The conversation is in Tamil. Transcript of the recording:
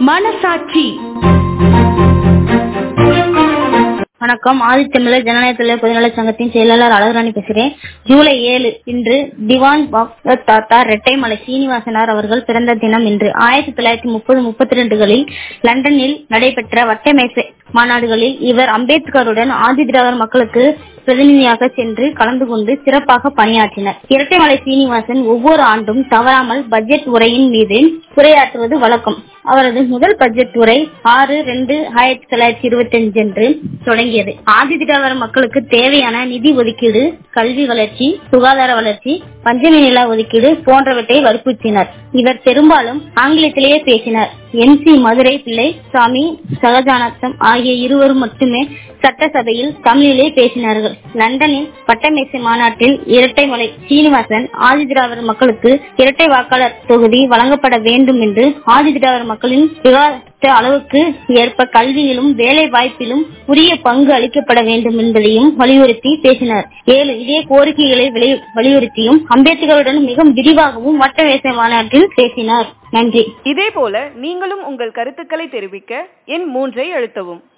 மனசாட்சி வணக்கம் ஆதித்தமிழர் ஜனநாயக தொழிலாளர் பொதுநல சங்கத்தின் செயலாளர் அழகுராணி பேசுகிறேன் ஜூலை ஏழு இன்று திவான் பாக்வத் தாத்தா ரெட்டைமலை சீனிவாசனார் அவர்கள் பிறந்த தினம் இன்று ஆயிரத்தி தொள்ளாயிரத்தி முப்பது முப்பத்தி ரெண்டுகளில் லண்டனில் நடைபெற்ற வட்டமேசை மாநாடுகளில் இவர் அம்பேத்கருடன் ஆதி திராவிடர் மக்களுக்கு பிரதிநிதியாக சென்று கலந்து கொண்டு சிறப்பாக பணியாற்றினர் இரட்டைமலை சீனிவாசன் ஒவ்வொரு ஆண்டும் தவறாமல் பட்ஜெட் உரையின் மீது உரையாற்றுவது வழக்கம் அவரது முதல் பட்ஜெட் உரை ஆறு ரெண்டு ஆயிரத்தி தொள்ளாயிரத்தி இருபத்தி அஞ்சு அன்று தொடங்கியது ஆதி திராவிடர் மக்களுக்கு தேவையான நிதி ஒதுக்கீடு கல்வி வளர்ச்சி சுகாதார வளர்ச்சி பஞ்சமி நில ஒதுக்கீடு போன்றவற்றை வற்புறுத்தினர் இவர் பெரும்பாலும் ஆங்கிலத்திலேயே பேசினார் எம் சி மதுரை பிள்ளை சாமி சகஜானந்தம் ஆகிய இருவரும் மட்டுமே சட்டசபையில் தமிழிலே பேசினார்கள் லண்டனில் பட்டமேசை மாநாட்டில் இரட்டைமலை சீனிவாசன் ஆதி திராவிடர் மக்களுக்கு இரட்டை வாக்காளர் தொகுதி வழங்கப்பட வேண்டும் என்று ஆதி திராவிடர் மக்களின் விவாதித்த அளவுக்கு ஏற்ப கல்வியிலும் வேலை வாய்ப்பிலும் உரிய பங்கு அளிக்கப்பட வேண்டும் என்பதையும் வலியுறுத்தி பேசினார் ஏழு இதே கோரிக்கைகளை வலியுறுத்தியும் அம்பேத்கருடன் மிக விரிவாகவும் வட்டமேசை மாநாட்டில் பேசினார் நன்றி இதே போல நீங்களும் உங்கள் கருத்துக்களை தெரிவிக்க எண் மூன்றை அழுத்தவும்